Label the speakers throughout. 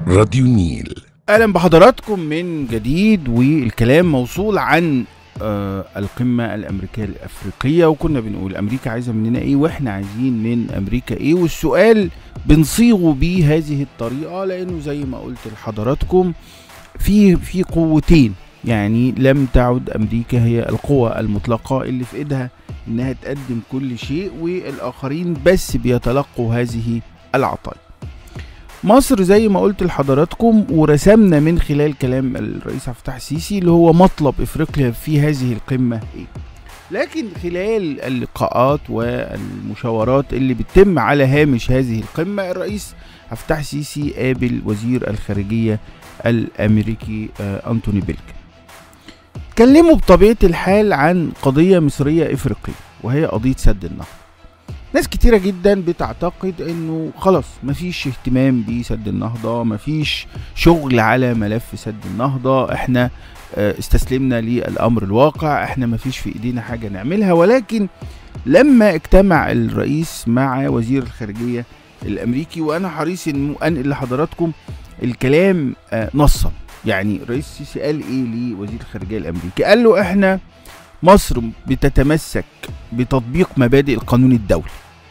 Speaker 1: راديو نيل
Speaker 2: اهلا بحضراتكم من جديد والكلام موصول عن آه القمة الأمريكية الأفريقية وكنا بنقول أمريكا عايزة مننا إيه وإحنا عايزين من أمريكا إيه والسؤال بنصيغه بهذه الطريقة لأنه زي ما قلت لحضراتكم في في قوتين يعني لم تعد أمريكا هي القوة المطلقة اللي في إيدها إنها تقدم كل شيء والآخرين بس بيتلقوا هذه العطايا مصر زي ما قلت لحضراتكم ورسمنا من خلال كلام الرئيس عبد الفتاح السيسي اللي هو مطلب افريقيا في هذه القمه ايه لكن خلال اللقاءات والمشاورات اللي بتتم على هامش هذه القمه الرئيس عبد الفتاح السيسي قابل وزير الخارجيه الامريكي آه، انتوني بلينكن اتكلموا بطبيعه الحال عن قضيه مصريه افريقيه وهي قضيه سد النهضه ناس كتيرة جدا بتعتقد انه خلاص مفيش اهتمام بسد النهضة مفيش شغل على ملف سد النهضة احنا اه، استسلمنا للامر الواقع احنا مفيش في ايدينا حاجة نعملها ولكن لما اجتمع الرئيس مع وزير الخارجية الامريكي وانا حريص ان انقل لحضراتكم الكلام اه، نصا يعني الرئيس السيسي قال ايه لوزير الخارجية الامريكي قال له احنا مصر بتتمسك بتطبيق مبادئ القانون الدولي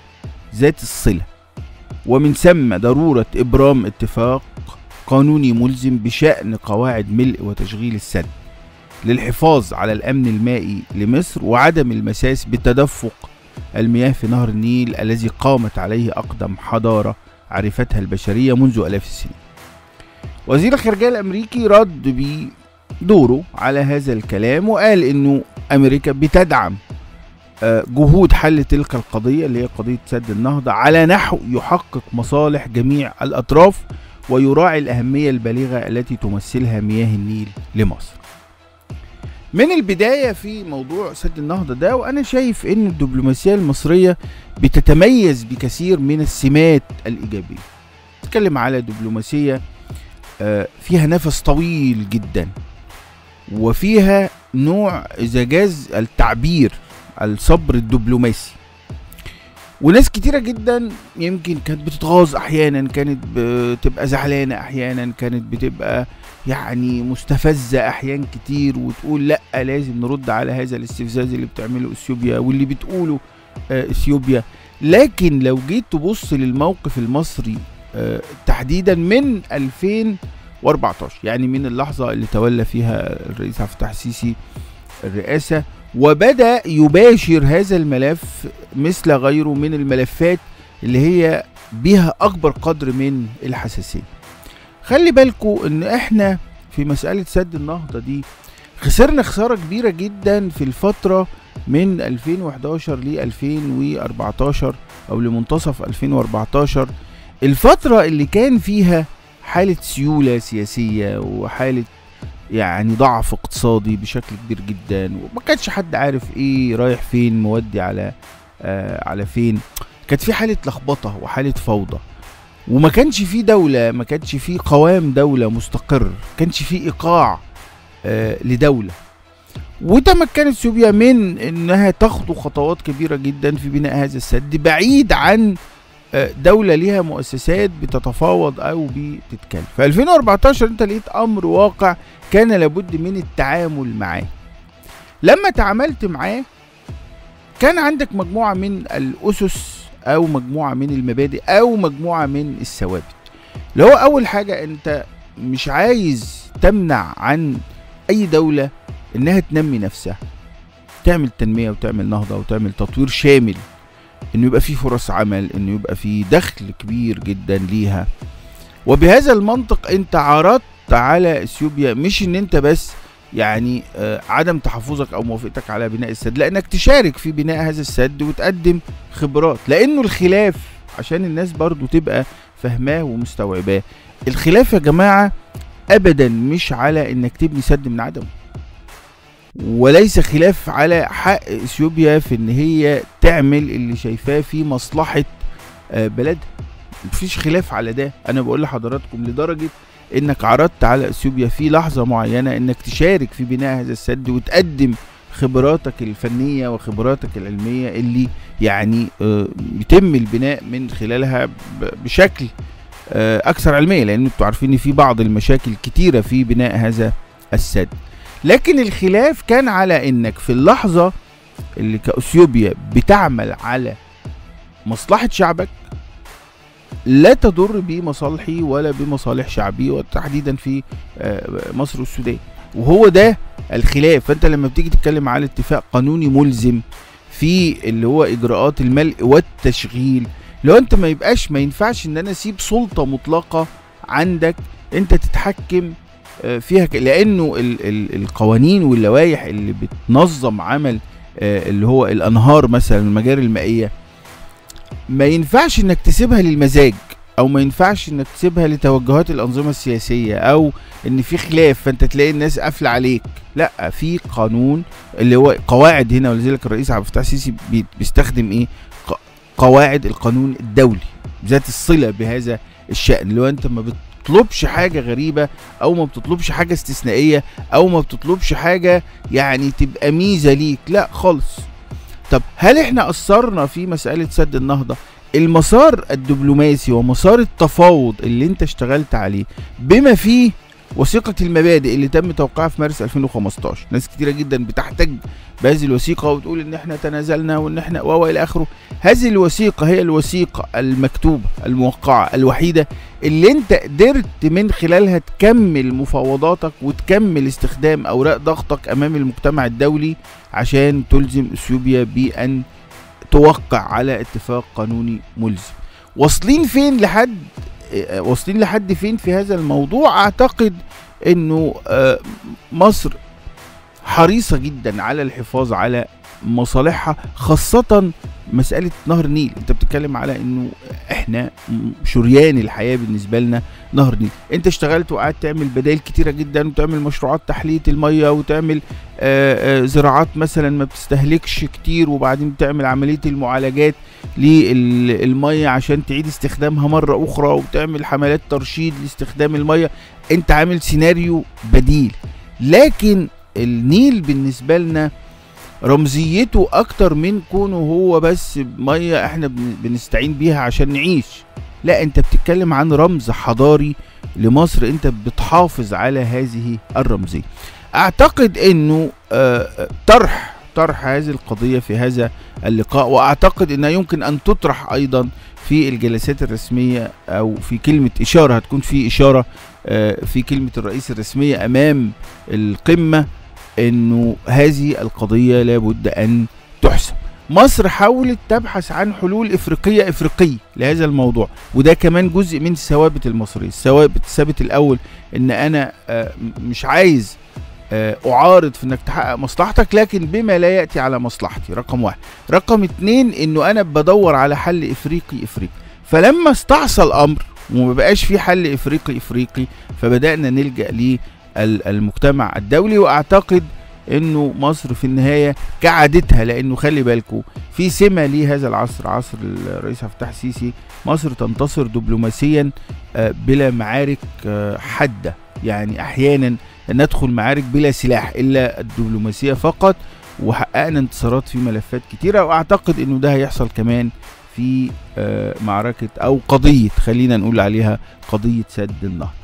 Speaker 2: ذات الصلة ومن ثم ضرورة إبرام اتفاق قانوني ملزم بشأن قواعد ملء وتشغيل السد للحفاظ على الأمن المائي لمصر وعدم المساس بتدفق المياه في نهر النيل الذي قامت عليه أقدم حضارة عرفتها البشرية منذ آلاف السنين وزير الخارجية الأمريكي رد بدوره على هذا الكلام وقال إنه أمريكا بتدعم آه، جهود حل تلك القضية اللي هي قضية سد النهضة على نحو يحقق مصالح جميع الأطراف ويراعي الأهمية البالغة التي تمثلها مياه النيل لمصر من البداية في موضوع سد النهضة ده وأنا شايف إن الدبلوماسية المصرية بتتميز بكثير من السمات الإيجابية نتكلم على دبلوماسية آه، فيها نفس طويل جدا وفيها نوع إذا جاز التعبير الصبر الدبلوماسي وناس كتيرة جدا يمكن كانت بتتغاظ احيانا كانت بتبقى زعلانة احيانا كانت بتبقى يعني مستفزة احيان كتير وتقول لا لازم نرد على هذا الاستفزاز اللي بتعمله اثيوبيا واللي بتقوله آه، اثيوبيا لكن لو جيت تبص للموقف المصري آه، تحديدا من 2014 يعني من اللحظة اللي تولى فيها الرئيس عبد الفتاح السيسي الرئاسة وبدا يباشر هذا الملف مثل غيره من الملفات اللي هي بها اكبر قدر من الحساسيه خلي بالكو ان احنا في مساله سد النهضه دي خسرنا خساره كبيره جدا في الفتره من 2011 ل 2014 او لمنتصف 2014 الفتره اللي كان فيها حاله سيوله سياسيه وحاله يعني ضعف اقتصادي بشكل كبير جدا وما كانش حد عارف ايه رايح فين مودي على آه على فين كانت في حاله لخبطه وحاله فوضى وما كانش في دولة ما كانش في قوام دولة مستقر ما كانش في إيقاع آه لدولة وتمكنت اثيوبيا من انها تخطو خطوات كبيره جدا في بناء هذا السد بعيد عن آه، دولة ليها مؤسسات بتتفاوض أو بتتكلم في 2014 أنت لقيت أمر واقع كان لابد من التعامل معاه لما تعاملت معاه كان عندك مجموعة من الأسس أو مجموعة من المبادئ أو مجموعة من الثوابت اللي هو أول حاجة أنت مش عايز تمنع عن أي دولة إنها تنمي نفسها تعمل تنمية وتعمل نهضة وتعمل تطوير شامل انه يبقى في فرص عمل انه يبقى في دخل كبير جدا ليها وبهذا المنطق انت عرضت على اثيوبيا مش ان انت بس يعني آه، عدم تحفظك او موافقتك على بناء السد لانك تشارك في بناء هذا السد وتقدم خبرات لانه الخلاف عشان الناس برضو تبقى فاهماه ومستوعباه الخلاف يا جماعة ابدا مش على انك تبني سد من عدمه وليس خلاف على حق اثيوبيا في ان هي تعمل اللي شايفاه في مصلحه آه، بلدها مفيش خلاف على ده انا بقول لحضراتكم لدرجه انك عرضت على اثيوبيا في لحظه معينه انك تشارك في بناء هذا السد وتقدم خبراتك الفنيه وخبراتك العلميه اللي يعني آه، بيتم البناء من خلالها ب- بشكل آه، اكثر علميه لان انتوا عارفين ان في بعض المشاكل كتيره في بناء هذا السد لكن الخلاف كان على انك في اللحظه اللي كاثيوبيا بتعمل على مصلحه شعبك لا تضر بمصالحي ولا بمصالح شعبي وتحديدا في آه، مصر والسودان وهو ده الخلاف فانت لما بتيجي تتكلم على اتفاق قانوني ملزم في اللي هو اجراءات الملء والتشغيل لو انت ما يبقاش ما ينفعش ان انا اسيب سلطه مطلقه عندك انت تتحكم آه، فيها ك- لانه ال ال القوانين واللوائح اللي بتنظم عمل آه، اللي هو الانهار مثلا المجاري المائيه ما ينفعش انك تسيبها للمزاج او ما ينفعش انك تسيبها لتوجهات الانظمه السياسيه او ان في خلاف فانت تلاقي الناس قافله عليك لا في قانون اللي هو قواعد هنا ولذلك الرئيس عبد الفتاح السيسي بي- بيستخدم ايه ق- قواعد القانون الدولي ذات الصله بهذا الشان اللي هو انت ما بتطلبش حاجه غريبه او ما بتطلبش حاجه استثنائيه او ما بتطلبش حاجه يعني تبقى ميزه ليك لا خالص طب هل احنا اثرنا في مساله سد النهضه المسار الدبلوماسي ومسار التفاوض اللي انت اشتغلت عليه بما فيه وثيقة المبادئ اللي تم توقيعها في مارس 2015 ناس كتيرة جدا بتحتج بهذه الوثيقة وتقول ان احنا تنازلنا وان احنا و الى اخره هذه الوثيقة هي الوثيقة المكتوبة الموقعة الوحيدة اللي انت قدرت من خلالها تكمل مفاوضاتك وتكمل استخدام اوراق ضغطك امام المجتمع الدولي عشان تلزم اثيوبيا بان توقع على اتفاق قانوني ملزم واصلين فين لحد آه، واصلين لحد فين في هذا الموضوع اعتقد انه آه، مصر حريصة جدا على الحفاظ على مصالحها خاصة مسألة نهر النيل انت بتتكلم على انه احنا م- شريان الحياة بالنسبة لنا نهر النيل انت اشتغلت وقعدت تعمل بدائل كتيرة جدا وتعمل مشروعات تحلية المية وتعمل آه، آه، زراعات مثلا ما بتستهلكش كتير وبعدين بتعمل عملية المعالجات للمية عشان تعيد استخدامها مرة أخرى وبتعمل حملات ترشيد لاستخدام المية أنت عامل سيناريو بديل لكن النيل بالنسبة لنا رمزيته أكتر من كونه هو بس مية احنا بن- بنستعين بيها عشان نعيش لا انت بتتكلم عن رمز حضاري لمصر انت بتحافظ على هذه الرمزية اعتقد انه آه، آه، طرح طرح هذه القضية في هذا اللقاء واعتقد انها يمكن ان تطرح ايضا في الجلسات الرسمية او في كلمة اشارة هتكون في اشارة آه، في كلمة الرئيس الرسمية امام القمة انه هذه القضية لابد ان تحسم مصر حاولت تبحث عن حلول افريقية افريقية لهذا الموضوع وده كمان جزء من الثوابت المصرية الثوابت الثابت الاول ان انا آه، م- مش عايز آه، اعارض في انك تحقق مصلحتك لكن بما لا ياتي على مصلحتي رقم واحد رقم اتنين انه انا بدور على حل افريقي افريقي فلما استعصى الامر وما بقاش في حل افريقي افريقي فبدانا نلجا للمجتمع الدولي واعتقد انه مصر في النهايه كعادتها لانه خلي بالكم في سمه لهذا العصر عصر الرئيس عبد الفتاح السيسي مصر تنتصر دبلوماسيا آه، بلا معارك آه، حاده يعني احيانا ندخل معارك بلا سلاح الا الدبلوماسيه فقط وحققنا انتصارات في ملفات كتيره واعتقد انه ده هيحصل كمان في آه، معركه او قضيه خلينا نقول عليها قضيه سد النهضه